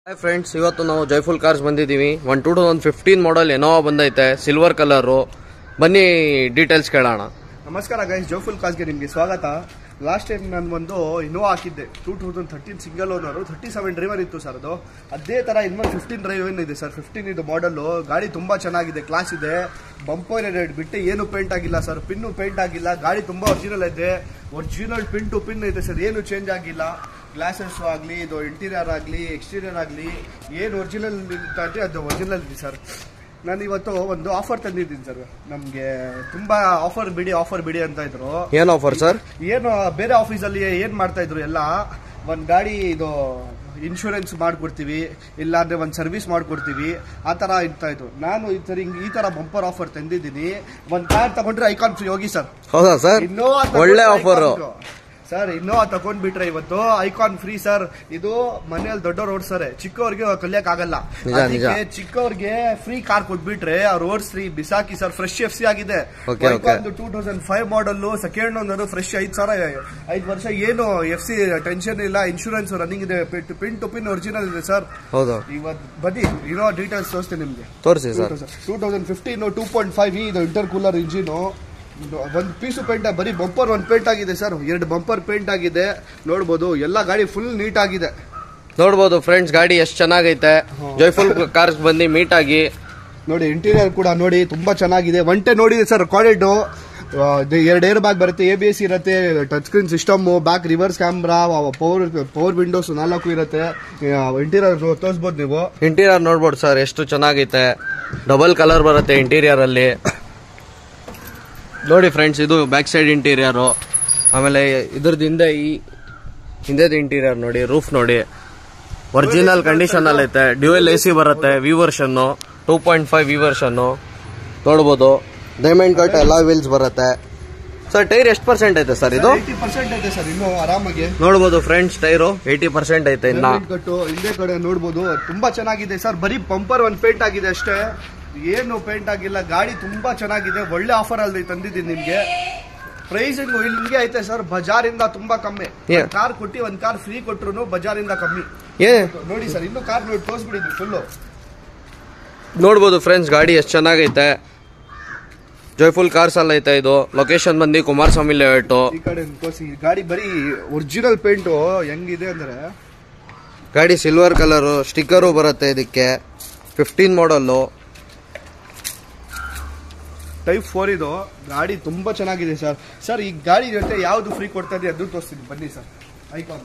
Hi friends ಇವತ್ತು ನಾವು ಜೈಫುಲ್ ಕಾರ್ಸ್ ಬಂದಿದ್ದೀವಿ one two thousand fifteen model Innova ಬಂದೈತೆ ಸಿಲ್ವರ್ ಕಲರು ಬನ್ನಿ ಡೀಟೇಲ್ಸ್ ಕೇಳೋಣ ನಮಸ್ಕಾರ ಗೈಸ್ ಜೋಫುಲ್ ಕಾಲ್ಗೆ ನಿಮಗೆ ಸ್ವಾಗತ ಲಾಸ್ಟ್ ಟೈಮ್ ನಾನು ಒಂದು ಇನ್ನೋವಾ ಹಾಕಿದ್ದೆ two thousand thirteen single owner thirty seven driver ಇತ್ತು ಸರ್ ಅದು ಅದೇ ಥರ ಇನ್ನೊಂದು ಫಿಫ್ಟೀನ್ ಡ್ರೈವರ್ ಇದೆ ಸರ್ ಫಿಫ್ಟೀನ್ ಇದು ಮಾಡಲು ಗಾಡಿ ತುಂಬ ಚೆನ್ನಾಗಿದೆ ಕ್ಲಾಸ್ ಇದೆ ಬಂಪರ್ ರೇಟ್ ಬಿಟ್ಟು ಏನು ಪೇಂಟ್ ಆಗಿಲ್ಲ ಸರ್ ಪಿನ್ನು ಪೇಂಟ್ ಆಗಿಲ್ಲ ಗಾಡಿ ತುಂಬ ಒರಿಜಿನಲ್ ಇದೆ ಒರಿಜಿನಲ್ ಪಿನ್ ಟು ಪಿನ್ ಇದೆ ಸರ್ ಏನು ಚೇಂಜ್ ಆಗಿಲ್ಲ ಗ್ಲಾಸಸ್ ಆಗಲಿ ಇದು ಇಂಟೀರಿಯರ್ ಆಗಲಿ ಎಕ್ಸ್ಟೀರಿಯರ್ ಆಗಲಿ ಏನು ಒರಿಜಿನಲ್ ಅಂದರೆ ಅದು ಒರಿಜಿನಲ್ ಇದೆ ಸರ್ ನಾನು ಇವತ್ತು ಒಂದು ಆಫರ್ ತಂದಿದ್ದೀನಿ ಸರ್ ನಮಗೆ ತುಂಬಾ ಆಫರ್ ಬಿಡಿ ಆಫರ್ ಬಿಡಿ ಅಂತ ಇದ್ರು ಏನು ಆಫರ್ ಸರ್ ಏನು ಬೇರೆ ಆಫೀಸಲ್ಲಿ ಏನ್ ಮಾಡ್ತಾ ಇದ್ರು ಎಲ್ಲ ಒಂದ್ ಗಾಡಿ ಇದು ಇನ್ಶೂರೆನ್ಸ್ ಮಾಡ್ಕೊಡ್ತೀವಿ ಇಲ್ಲ ಅಂದ್ರೆ ಒಂದ್ ಸರ್ವಿಸ್ ಮಾಡ್ಕೊಡ್ತೀವಿ ಆ ತರ ಇರ್ತಾ ಇತ್ತು ನಾನು ಈ ತರ ಹಿಂಗ್- ಈ ತರ ಬಂಪರ್ ಆಫರ್ ತಂದಿದ್ದೀನಿ ಒಂದ್ ಕಾರ್ ತಗೊಂಡ್ರೆ ಐಕಾನ್ ಫ್ರೀ ಹೋಗಿ ಸರ್ ಹೌದಾ ಸರ್ ಇನ್ನೋವಾ ಒಳ್ಳೆ ಆಫರು ಸರ್ ಇನ್ನೋವಾ ತಗೊಂಡ್ಬಿಟ್ರೆ ಇವತ್ತು ಐಕಾನ್ ಫ್ರೀ ಸರ್ ಇದು ಮನೆಯಲ್ಲಿ ದೊಡ್ಡವ್ರು ಓಡಿಸ್ತಾರೆ ಚಿಕ್ಕವ್ರಿಗೆ ಕಲಿಯಕ್ ಆಗಲ್ಲ ನಿಜ, ನಿಜ. ಅದಕ್ಕೆ ಚಿಕ್ಕವ್ರಿಗೆ ಫ್ರೀ ಕಾರ್ ಕೊಟ್ಬಿಟ್ರೆ ಅವ್ರು ಓಡಿಸ್ರಿ ಬಿಸಾಕಿ ಸರ್ ಫ್ರೆಶ್ ಎಫ್ ಸಿ ಆಗಿದೆ Okay, okay. Two thousand five model second owner fresh ಐದ್ ಸಾವಿರ ಐದ್ ವರ್ಷ ಏನು ಎಫ್ ಸಿ ಟೆನ್ಷನ್ ಇಲ್ಲ ಇನ್ಶೂರೆನ್ಸ್ ರನ್ನಿಂಗ್ ಇದೆ ಪಿನ್ ಟು ಪಿನ್ ಒರಿಜಿನಲ್ ಇದೆ ಸರ್ ಹೌದು ಇವತ್ತು ಬನ್ನಿ ಇರೋ ಡೀಟೇಲ್ಸ್ ತೋರಿಸ್ತೀನಿ ನಿಮ್ಗೆ ತೋರಿಸಿ sir two thousand fifteen two point five ಇದು ಇಂಟರ್ ಕೂಲರ್ ಇಂಜಿನು ಒಂದು ಪೀಸು ಪೇಂಟ್ ಬರೀ ಬಂಪರ್ ಒಂದು ಪೇಂಟ್ ಆಗಿದೆ ಸರ್ ಎರಡು ಬಂಪರ್ ಪೇಂಟ್ ಆಗಿದೆ ನೋಡ್ಬೋದು ಎಲ್ಲ ಗಾಡಿ ಫುಲ್ ನೀಟ್ ಆಗಿದೆ ನೋಡ್ಬೋದು ಫ್ರೆಂಡ್ಸ್ ಗಾಡಿ ಎಷ್ಟು ಚೆನ್ನಾಗೈತೆ ಜೈಫುಲ್ ಕಾರ್ಸ್ ಬಂದು ಮೀಟ್ ಆಗಿ ನೋಡಿ ಇಂಟೀರಿಯರ್ ಕೂಡ ನೋಡಿ ತುಂಬಾ ಚೆನ್ನಾಗಿದೆ ಒಂಟೆ ನೋಡಿ ಸರ್ ಕ್ವಾಲಿಟು ಎರಡು ಏರ್ ಬ್ಯಾಗ್ ಬರುತ್ತೆ ಎ ಬಿ ಎಸ್ ಇರುತ್ತೆ touch screen system back reverse camera power power windows ನಾಲ್ಕು ಇರುತ್ತೆ ಇಂಟೀರಿಯರ್ ತೋರಿಸ್ಬೋದು ನೀವು ಇಂಟೀರಿಯರ್ ನೋಡ್ಬೋದು ಸರ್ ಎಷ್ಟು ಚೆನ್ನಾಗೈತೆ ಡಬಲ್ ಕಲರ್ ಬರುತ್ತೆ ಇಂಟೀರಿಯರ್ ಅಲ್ಲಿ ನೋಡಿ ಫ್ರೆಂಡ್ಸ್ ಇದು ಬ್ಯಾಕ್ ಸೈಡ್ ಇಂಟೀರಿಯರು ಆಮೇಲೆ ಇದ್ರದ್ದು ಹಿಂದೆ ಈ ಹಿಂದೆದು ಇಂಟೀರಿಯರ್ ನೋಡಿ ರೂಫ್ ನೋಡಿ ಒರಿಜಿನಲ್ ಕಂಡೀಷನ್ ಅಲ್ಲಿ ಐತೆ ಡ್ಯೂಯಲ್ ಎ ಸಿ ಬರುತ್ತೆ ವಿ ವರ್ಷನ್ನು ಟೂ ಪಾಯಿಂಟ್ ಫೈವ್ ವಿ ವರ್ಷನ್ನು ನೋಡ್ಬೋದು ಡೈಮಂಡ್ ಕಟ್ ಎಲ್ಲ ವೀಲ್ಸ್ ಬರುತ್ತೆ ಸರ್ ಟೈರ್ ಎಷ್ಟು ಪರ್ಸೆಂಟ್ ಐತೆ ಸರ್ ಇದು ಏಯ್ಟಿ ಪರ್ಸೆಂಟ್ ಐತೆ ಸರ್ ಇನ್ನು ಆರಾಮಾಗಿ ನೋಡ್ಬೋದು ಫ್ರೆಂಡ್ಸ್ ಟೈರು ಏಯ್ಟಿ ಪರ್ಸೆಂಟ್ ಐತೆ ಇನ್ನ Helmet ಕಟ್ಟು ಹಿಂದೆ ಕಡೆ ನೋಡ್ಬೋದು ತುಂಬಾ ಚೆನ್ನಾಗಿದೆ ಸರ್ ಬರೀ ಬಂಪರ್ ಒಂದು ಪೇಂಟ್ ಆಗಿದೆ ಅಷ್ಟೇ ಏನು ಪೇಂಟ್ ಆಗಿಲ್ಲ ಗಾಡಿ ತುಂಬಾ ಚೆನ್ನಾಗಿದೆ ಒಳ್ಳೆ ಆಫರ್ ಅಲ್ಲಿ ತಂದಿದ್ದೀನಿ ನಿಮ್ಗೆ ಪ್ರೈಸಿಂಗ್ ಇಲ್ಲಿಗೆ ಐತೆ ಸರ್ ಬಜಾರಿಂದ ತುಂಬಾ ಕಮ್ಮಿ Yeah. ಕಾರ್ ಕೊಟ್ಟು ಒಂದ್ ಕಾರ್ ಫ್ರೀ ಕೊಟ್ರು ಬಜಾರಿಂದ ಕಮ್ಮಿ ಏ ನೋಡಿ ಸರ್ ಇನ್ನು ಕಾರ್ ನೋಡಿ ತೋರಿಸ್ಬಿಡಿದ್ವಿ ಫುಲ್ಲು ನೋಡ್ಬೋದು ಫ್ರೆಂಡ್ಸ್ ಗಾಡಿ ಎಷ್ಟು ಚೆನ್ನಾಗೈತೆ ಜೈಫುಲ್ ಕಾರ್ಸ್ ಅಲ್ಲಿ ಐತೆ ಇದು ಲೊಕೇಶನ್ ಬಂದು ಕುಮಾರಸ್ವಾಮಿ ಲೇಔಟು ಈ ಕಡೆ ತೋರಿಸಿ ಗಾಡಿ ಬರೀ ಒರಿಜಿನಲ್ ಪೇಂಟು ಹೆಂಗಿದೆ ಅಂದ್ರೆ ಗಾಡಿ ಸಿಲ್ವರ್ ಕಲರು ಸ್ಟಿಕ್ಕರು ಬರುತ್ತೆ ಇದಕ್ಕೆ ಫಿಫ್ಟೀನ್ ಮಾಡಲ್ಲು ಟೈಪ್ ಫೋರ್ ಇದು ಗಾಡಿ ತುಂಬಾ ಚೆನ್ನಾಗಿದೆ ಸರ್ ಸರ್ ಈ ಗಾಡಿ ಜೊತೆ ಯಾವ್ದು ಫ್ರೀ ಕೊಡ್ತಾ ಇದೆ ಅದು ತೋರಿಸ್ತೀನಿ ಬನ್ನಿ ಸರ್ ಐಕಾನ್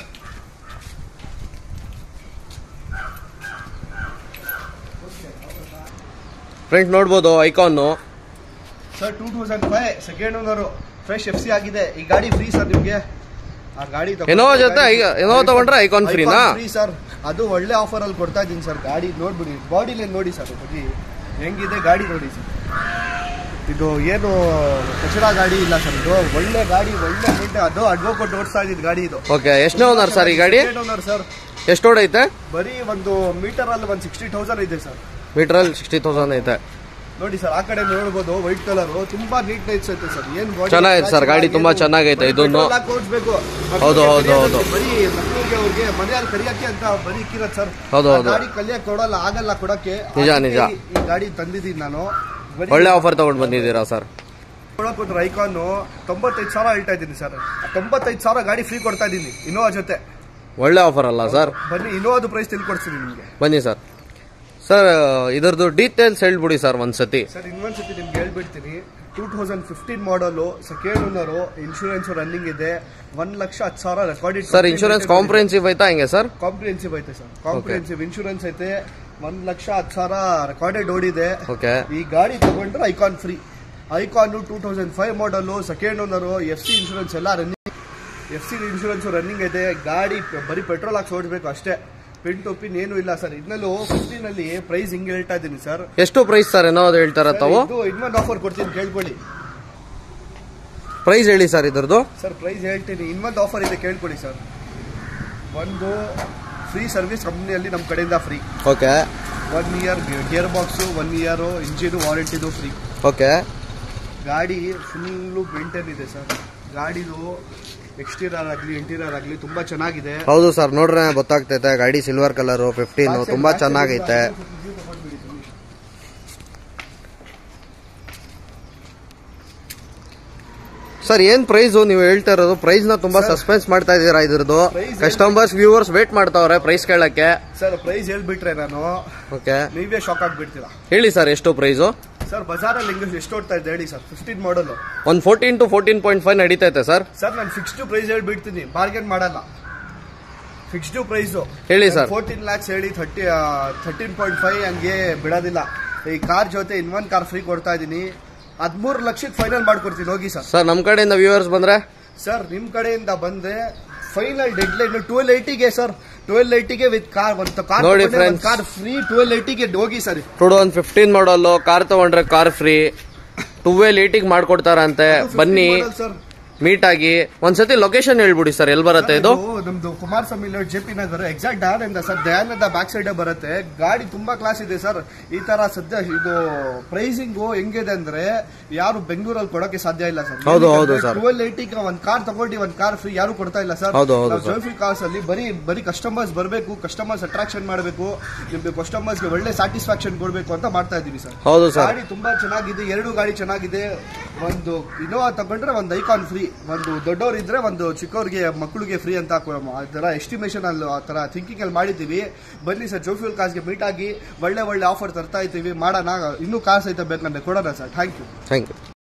ಫ್ರೆಂಡ್ಸ್ ನೋಡ್ಬೋದು Icon sir two thousand five second owner fresh F C ಆಗಿದೆ ಈ ಗಾಡಿ ಫ್ರೀ ಸರ್ ನಿಮಗೆ ಆ ಗಾಡಿ Innova ಜೊತೆ ಐ- Innova ತಗೊಂಡ್ರೆ Icon free ನಾ? ಫ್ರೀ ಸರ್ ಅದು ಒಳ್ಳೆ ಆಫರ್ ಅಲ್ಲಿ ಕೊಡ್ತಾ ಇದ್ದೀನಿ ಸರ್ ಗಾಡಿ ನೋಡ್ಬಿಡಿ ಬಾಡಿ ಲೈನ್ ನೋಡಿ ಸರ್ ಬನ್ನಿ ಹೆಂಗಿದೆ ಗಾಡಿ ನೋಡಿ ಸರ್ ಇದು ಏನು ಕಚಡ ಗಾಡಿ ಇಲ್ಲ ಸರ್ ಇದು ಒಳ್ಳೆ ಗಾಡಿ ಒಳ್ಳೆ ಮುಂದೆ ಅದು ಅಡ್ವೋಕೇಟ್ ಓಡಿಸ್ತಾ ಇದ್ದಿದ್ದು ಗಾಡಿ ಇದು ಓಕೆ ಎಷ್ಟನೇ ಓನರ್ ಸರ್ ಈ ಗಾಡಿ ಓನರ್ ಸರ್ ಎಷ್ಟು ಓಡೈತೆ ಬರೀ ಒಂದು ಮೀಟರ್ ಅಲ್ಲಿ ಒಂದು ಸಿಕ್ಸ್ಟಿ ತೌಸಂಡ್ ಇದೆ ಸರ್ ಮೀಟ್ರಲ್ಲಿ ಸಿಕ್ಸ್ಟಿ ತೌಸಂಡ್ ಐತೆ ನೋಡಿ ಸರ್ ಆ ಕಡೆ ನೋಡ್ಬೋದು ವೈಟ್ ಕಲರ್ ತುಂಬಾ ನೀಟ್ ಐತೆ ಸರ್ ಏನ್ body ಚೆನ್ನಾಗೈತೆ sir, ಗಾಡಿ ತುಂಬಾ ಏನು- ಚೆನ್ನಾಗೈತೆ, ಬರೀ ಇದನ್ನು. petrol ಹಾಕಿ ಓಡ್ಸ್ಬೇಕು. ಹೌದು, ಹೌದು, ಹೌದು. ಬರೀ ಮಕ್ಕಳಿಗೆ ಅವ್ರಿಗೆ ಮನೆಯಲ್ಲಿ ಕಲಿಯಕ್ಕೆ ಅಂತ ಬರೀ ಇಕ್ಕಿರೋದು ಸರ್ ಹೌದು, ಆ ಹೌದು. ಗಾಡಿ ಕಲಿಯಕ್ಕೆ ಕೊಡಲ್ಲ ಆಗಲ್ಲ ಕೊಡಕ್ಕೆ ನಿಜ, ಅದಕ್ಕೆ ನಿಜ. ಈ- ಈ ಗಾಡಿ ತಂದಿದ್ದೀನಿ ನಾನು ಬರೀ ಒಳ್ಳೆ ಆಫರ್ ತಗೊಂಡು ಬಂದಿದ್ದೀರಾ ಸರ್ ಕೊಡಕ್ಕೆ ಹೋದ್ರೆ ಐಕಾನ್ ತೊಂಬತ್ತೈದು ಸಾವಿರ ಹೇಳ್ತಾ ಇದ್ದೀನಿ ಸರ್ ತೊಂಬತ್ತೈದು ಸಾವಿರ ಗಾಡಿ ಫ್ರೀ ಕೊಡ್ತಾ ಇದ್ದೀನಿ ಇನ್ನೋವಾ ಜೊತೆ ಒಳ್ಳೆ ಆಫರ್ ಅಲ್ಲ ಸರ್ ಬನ್ನಿ ಇನ್ನೋವಾದು ಪ್ರೈಸ್ ತಿಳ್ಕೊಡ್ತೀನಿ ನಿಮಗೆ ಬನ್ನಿ ಸರ್ ಸರ್ ಇದ್ರದ್ದು ಡೀಟೇಲ್ಸ್ ಹೇಳ್ಬಿಡಿ ಸರ್ ಒಂದ್ಸತಿ ಸರ್ ಇನ್ನೊಂದ್ಸತಿ ನಿಮ್ಗೆ ಹೇಳ್ಬಿಡ್ತೀನಿ two thousand fifteen model second owner insurance running ಇದೆ ಒಂದ್ ಲಕ್ಷ ಹತ್ತು ಸಾವಿರ ರೆಕಾರ್ಡೆಡ್ ಸರ್ ಇನ್ಶೂರೆನ್ಸ್ ಕಾಂಪ್ರಿಹೆನ್ಸಿವ್ ಐತಾ ಹೆಂಗೆ ಸರ್ ಕಾಂಪ್ರಿಹೆನ್ಸಿವ್ ಐತೆ ಸರ್ ಕಾಂಪ್ರಿಹೆನ್ಸಿವ್ ಇನ್ಶೂರೆನ್ಸ್ ಐತೆ ಒಂದ್ ಲಕ್ಷ ಹತ್ತು ಸಾವಿರ ರೆಕಾರ್ಡೆಡ್ ಓಡಿದೆ ಓಕೆ ಈ ಗಾಡಿ ತಗೊಂಡ್ರೆ Icon free Icon two thousand five model second owner F C insurance ಎಲ್ಲ running F C insurance running ಐತೆ ಗಾಡಿ ಪ- ಬರೀ ಪೆಟ್ರೋಲ್ ಹಾಕಿ ಓಡಬೇಕು ಅಷ್ಟೇ ಪಿನ್ ಟು ಪಿನ್ ಏನು ಇಲ್ಲ ಸರ್ ಇದನ್ನಲ್ಲೂ ಫಿಫ್ಟೀನ್ ಅಲ್ಲಿ ಪ್ರೈಸ್ ಹಿಂಗೆ ಹೇಳ್ತಾ ಇದ್ದೀನಿ ಸರ್ ಎಷ್ಟು ಪ್ರೈಸ್ ಸರ್ ಏನೋ ಅದು ಹೇಳ್ತಾರ ತಾವು ಇದು ಇನ್ನೊಂದು ಆಫರ್ ಕೊಡ್ತೀನಿ ಕೇಳ್ಕೊಳ್ಳಿ ಪ್ರೈಸ್ ಹೇಳಿ ಸರ್ ಇದ್ರದ್ದು ಸರ್ ಪ್ರೈಸ್ ಹೇಳ್ತೀನಿ ಇನ್ನೊಂದು ಆಫರ್ ಇದೆ ಕೇಳ್ಕೊಳ್ಳಿ ಸರ್ ಒಂದು ಫ್ರೀ ಸರ್ವಿಸ್ ಕಂಪ್ನಿಯಲ್ಲಿ ನಮ್ಮ ಕಡೆಯಿಂದ free okay one year gearbox one year engine ವಾರಂಟಿದು ಫ್ರೀ ಓಕೆ ಗಾಡಿ ಫುಲ್ಲು ಮೇಂಟೈನ್ ಇದೆ ಸರ್ ಗಾಡಿದು ಎಕ್ಸ್ಟೀರಿಯರ್ ಆಗಲಿ ಇಂಟೀರಿಯರ್ ಆಗಲಿ ತುಂಬಾ ಚೆನ್ನಾಗಿದೆ ಹೌದು ಸರ್ ನೋಡ್ರೆ ಗೊತ್ತಾಗ್ತೈತೆ ಗಾಡಿ ಸಿಲ್ವರ್ ಕಲರ್ ಫಿಫ್ಟೀನ್ ತುಂಬಾ ಚೆನ್ನಾಗೈತೆ ಸರ್ ಏನ್ ಪ್ರೈಸ್ ನೀವು ಹೇಳ್ತಾ ಇರೋದು ಪ್ರೈಸ್ ನ ತುಂಬಾ ಸಸ್ಪೆನ್ಸ್ ಮಾಡ್ತಾ ಇದೀರಾ ಇದ್ರದ್ದು Price ಕಸ್ಟಮರ್ಸ್ ವ್ಯೂವರ್ಸ್ ವೇಟ್ ಮಾಡ್ತಾವ್ರೆ ಪ್ರೈಸ್ ಕೇಳಕ್ಕೆ ಸರ್ ಪ್ರೈಸ್ ಹೇಳ್ಬಿಟ್ರೆ ನಾನು ಓಕೆ ನೀವೇ ಶಾಕ್ ಆಗ್ಬಿಡ್ತೀರಾ ಹೇಳಿ ಸರ್ ಎಷ್ಟು ಪ್ರೈಸು ಸರ್ ಬಜಾರಲ್ಲಿ ಇಂಗ್ಲಿಷ್ ಎಷ್ಟು ಓಡ್ತಾ ಇದೆ ಹೇಳಿ ಸರ್ ಫಿಫ್ಟೀನ್ ಮಾಡಲ್ ಒಂದ್ fourteen to fourteen point five ನಡೀತೈತೆ ಸರ್ ಸರ್ ನಾನು ಫಿಕ್ಸ್ಡ್ ಪ್ರೈಸ್ ಹೇಳ್ಬಿಡ್ತೀನಿ ಬಾರ್ಗೇನ್ ಮಾಡಲ್ಲ ಫಿಕ್ಸ್ಡ್ ಪ್ರೈಸ್ ಹೇಳಿ sir. ಫೋರ್ಟೀನ್ ಲ್ಯಾಕ್ಸ್ ಹೇಳಿ ಥರ್ಟಿ ಥರ್ಟೀನ್ ಪಾಯಿಂಟ್ ಫೈವ್ ಹಂಗೆ ಬಿಡೋದಿಲ್ಲ ಈ ಕಾರ್ ಜೊತೆ ಇನ್ನೊಂದು ಕಾರ್ ಫ್ರೀ ಕೊಡ್ತಾ ಇದ್ದೀನಿ ಹದಿಮೂರು ಲಕ್ಷಕ್ಕೆ ಫೈನಲ್ ಮಾಡ್ಕೊಡ್ತೀನಿ ಹೋಗಿ ಸರ್ ಸರ್ ನಮ್ ಕಡೆಯಿಂದ ವ್ಯೂವರ್ಸ್ ಬಂದ್ರೆ ಸರ್ ನಿಮ್ ಕಡೆಯಿಂದ ಬಂದ್ರೆ ಫೈನಲ್ ಡೆಡ್ ಲೈನ್ ಟ್ವೆಲ್ ಏಟಿಗೆ ಸರ್ ಟ್ವೆಲ್ ಏಟಿಗೆ ವಿತ್ ಕಾರ್ ಒಂದು ಕಾರ್ ನೋಡಿ friends. ಕಾರ್ ಫ್ರೀ ಟ್ವೆಲ್ ಏಟಿಗೆ ಹೋಗಿ sir two thousand fifteen model car ತಗೊಂಡ್ರೆ ಕಾರ್ ಫ್ರೀ ಟುವೆಲ್ ಏಟಿಗೆ ಮಾಡ್ಕೊಡ್ತಾರಂತೆ ಬನ್ನಿ ಸರ್ ಮೀಟ್ ಆಗಿ ಒಂದ್ಸತಿ ಲೊಕೇಶನ್ ಹೇಳ್ಬಿಡಿ ಸರ್ ಎಲ್ಲಿ ಬರುತ್ತೆ ಇದು ನಮ್ದು Kumaraswamy layout J P Nagar exact ದಾರಿಂದ ಸರ್ ದಯಾನಂದ ಬ್ಯಾಕ್ ಸೈಡ್ ಬರುತ್ತೆ ಗಾಡಿ ತುಂಬಾ ಕ್ಲಾಸ್ ಇದೆ ಸರ್ ಈ ತರ ಸದ್ಯ ಇದು ಪ್ರೈಸಿಂಗ್ ಹೆಂಗಿದೆ ಅಂದ್ರೆ ಯಾರು ಬೆಂಗಳೂರಲ್ಲಿ ಕೊಡೋಕೆ ಸಾಧ್ಯ ಇಲ್ಲ ಸರ್ ಹೌದು, ಹೌದು sir. ಟ್ವೆಲ್ ಏಟಿಗೆ ಒಂದ್ ಕಾರ್ ತಗೊಂಡು ಒಂದ್ ಕಾರ್ ಫ್ರೀ ಯಾರು ಕೊಡ್ತಾ ಇಲ್ಲ ಸರ್ ಹೌದು, ಹೌದು sir. ಜೋಫಿ ಕಾರ್ಸ್ ಅಲ್ಲಿ ಬರೀ ಬರೀ ಕಸ್ಟಮರ್ಸ್ ಬರಬೇಕು ಕಸ್ಟಮರ್ಸ್ ಅಟ್ರಾಕ್ಷನ್ ಮಾಡಬೇಕು ನಿಮ್ಗೆ ಕಸ್ಟಮರ್ಸ್ಗೆ ಒಳ್ಳೆ ಸ್ಯಾಟಿಸ್ಫ್ಯಾಕ್ಷನ್ ಕೊಡಬೇಕು ಅಂತ ಮಾಡ್ತಾ ಇದೀವಿ ಸರ್ ಹೌದು ಸರ್ ಗಾಡಿ ತುಂಬಾ ಚೆನ್ನಾಗಿದೆ ಎರಡು ಗಾಡಿ ಚೆನ್ನಾಗಿದೆ ಒಂದು ಇನೋವಾ ತಗೊಂಡ್ರೆ ಒಂದು ಐಕಾನ್ ಫ್ರೀ ಒಂದು ದೊಡ್ಡವ್ರು ಇದ್ರೆ ಒಂದು ಚಿಕ್ಕವ್ರಿಗೆ ಮಕ್ಕಳಿಗೆ ಫ್ರೀ ಅಂತ ಕೊ- ಆ ತರ ಎಸ್ಟಿಮೇಷನ್ ಅಲ್ಲಿ ಆ ತರ ಥಿಂಕಿಂಗ್ ಅಲ್ಲಿ ಮಾಡಿದ್ದೀವಿ ಬನ್ನಿ ಸರ್ ಜೋಫ್ಯೂಲ್ ಕಾರ್ಸ್ಗೆ ಮೀಟ್ ಆಗಿ ಒಳ್ಳೆ ಒಳ್ಳೆ ಆಫರ್ ತರ್ತಾ ಇದ್ದೀವಿ ಮಾಡೋಣ ಇನ್ನೂ ಕಾರ್ ಸಹಿತ ಬೇಕಂದ್ರೆ ಕೊಡೋಣ sir thank you thank you